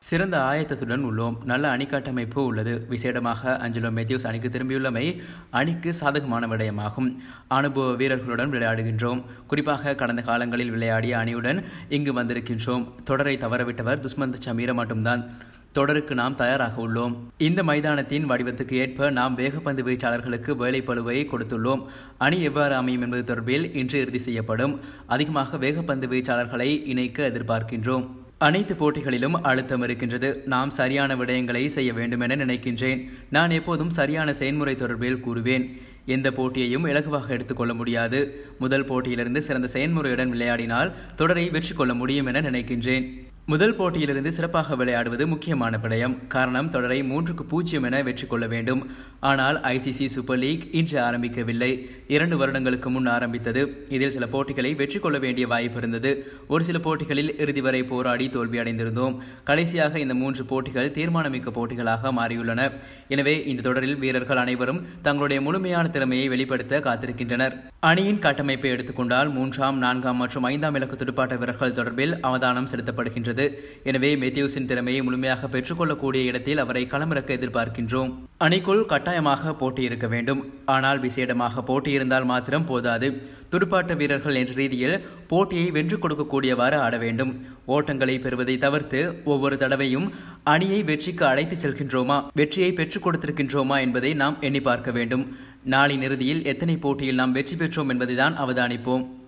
சிறந்த ஆயத்தத்துடன் உள்ளோம் நல்ல அணிக்கட்டமைப்பு உள்ளது விசேடமாக அஞ்சலோ மேத்யூஸ் அணிக்கு திரும்பியுள்ளமை அணிக்கு சாதகமான விடயமாகும் அனுபவ வீரர்களுடன் விளையாடுகின்றோம் குறிப்பாக கடந்த காலங்களில் விளையாடிய அணியுடன் இங்கு வந்திருக்கின்றோம் தொடரை தவறவிட்டவர் துஷ்மந்த் சமீர மட்டும்தான் தொடருக்கு நாம் தயாராக உள்ளோம் இந்த மைதானத்தின் வடிவத்துக்கு ஏற்ப நாம் வேகப்பந்து வீச்சாளர்களுக்கு வேலைப்பழுவை கொடுத்துள்ளோம் அணி எவ்வாறு அமையும் என்பது தொடர்பில் இன்று இறுதி செய்யப்படும் அதிகமாக வேகப்பந்து வீச்சாளர்களை இணைக்க எதிர்பார்க்கின்றோம் அனைத்து போட்டிகளிலும் அழுத்தம் இருக்கின்றது நாம் சரியான விடயங்களை செய்ய வேண்டும் என நினைக்கின்றேன் நான் எப்போதும் சரியான செயல்முறை தொடர்பில் கூறுவேன் எந்த போட்டியையும் இலகுவாக எடுத்துக்கொள்ள முடியாது முதல் போட்டியிலிருந்து சிறந்த செயல்முறையுடன் விளையாடினால் தொடரை வெற்றி கொள்ள முடியும் என நினைக்கின்றேன் முதல் போட்டியிலிருந்து சிறப்பாக விளையாடுவது முக்கியமான விடயம் காரணம் தொடரை மூன்றுக்கு பூஜ்ஜியம் என வெற்றி கொள்ள வேண்டும் ஆனால் ஐசிசி சூப்பர் லீக் இன்று ஆரம்பிக்கவில்லை இரண்டு வருடங்களுக்கு முன் ஆரம்பித்தது இதில் சில போட்டிகளை வெற்றி கொள்ள வேண்டிய வாய்ப்பு இருந்தது ஒரு சில போட்டிகளில் இறுதி வரை போராடி தோல்வியடைந்திருந்தோம் கடைசியாக இந்த மூன்று போட்டிகள் தீர்மானமிக்க போட்டிகளாக மாறியுள்ளன எனவே இந்த தொடரில் வீரர்கள் அனைவரும் தங்களுடைய முழுமையான திறமையை வெளிப்படுத்த காத்திருக்கின்றனர் அணியின் கட்டமைப்பை எடுத்துக்கொண்டால் மூன்றாம் நான்காம் மற்றும் ஐந்தாம் இலக்கு துடுப்பாட்ட வீரர்கள் தொடர்பில் அவதானம் செலுத்தப்படுகின்றது எனவே மெத்யூஸின் திறமையை முழுமையாக பெற்றுக்கொள்ளக்கூடிய இடத்தில் அவரை களமிறக்க எதிர்பார்க்கின்றோம் அணிக்குள் கட்டாயமாக போட்டி இருக்க வேண்டும் ஆனால் விசேடமாக போட்டி இருந்தால் மாத்திரம் போதாது துடுப்பாட்ட வீரர்கள் என்ற ரீதியில் போட்டியை வென்று கொடுக்கக்கூடியவாறு ஆட வேண்டும் ஓட்டங்களை பெறுவதை தவிர்த்து ஒவ்வொரு தடவையும் அணியை வெற்றிக்கு அழைத்து செல்கின்றோமா வெற்றியை பெற்றுக் கொடுத்திருக்கின்றோமா என்பதை நாம் எண்ணி பார்க்க வேண்டும் நாளின் இறுதியில் எத்தனை போட்டியில் நாம் வெற்றி பெற்றோம் என்பதை தான் அவதானிப்போம்